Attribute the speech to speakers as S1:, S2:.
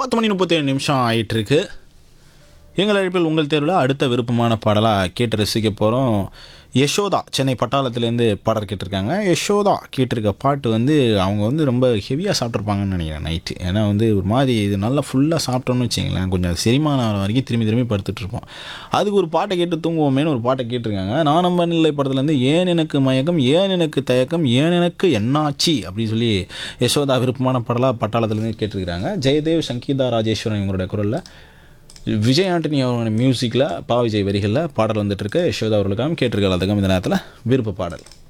S1: பத்து மணி முப்பத்தேழு நிமிஷம் ஆயிட்டு இருக்கு எங்கள் அழைப்பில் உங்கள் தேர்வில் அடுத்த விருப்பமான பாடலாக கேட்டு ரசிக்க போகிறோம் யசோதா சென்னை பட்டாளத்துலேருந்து பாடல் கேட்டிருக்காங்க யசோதா கேட்டிருக்க பாட்டு வந்து அவங்க வந்து ரொம்ப ஹெவியாக சாப்பிட்ருப்பாங்கன்னு நினைக்கிறேன் நைட்டு ஏன்னா வந்து ஒரு மாதிரி இது நல்லா ஃபுல்லாக சாப்பிட்டோம்னு வச்சிங்களேன் கொஞ்சம் செரிமானம் ஆகிற வரைக்கும் திரும்பி திரும்பி படுத்துட்டு இருப்போம் அதுக்கு ஒரு பாட்டை கேட்டு தூங்குவோமேனு ஒரு பாட்டை கேட்டிருக்காங்க நான் நம்ம நிலை படத்துலேருந்து ஏன் எனக்கு மயக்கம் ஏன் எனக்கு தயக்கம் ஏன் எனக்கு என்னாச்சு அப்படின்னு சொல்லி யசோதா விருப்பமான பாடலாக பட்டாளத்துலேருந்து கேட்டிருக்கிறாங்க ஜெயதேவ் சங்கீதா ராஜேஸ்வரன் இவங்களோட குரலில் விஜய் ஆண்டனி அவரோட மியூசிக்கில் பா விஜய் வரிகளில் பாடல் வந்துட்டு இருக்கு யசோதா அவர்களுக்காகவும் கேட்டிருக்காள் அதுக்கும் இந்த நேரத்தில் விருப்ப பாடல்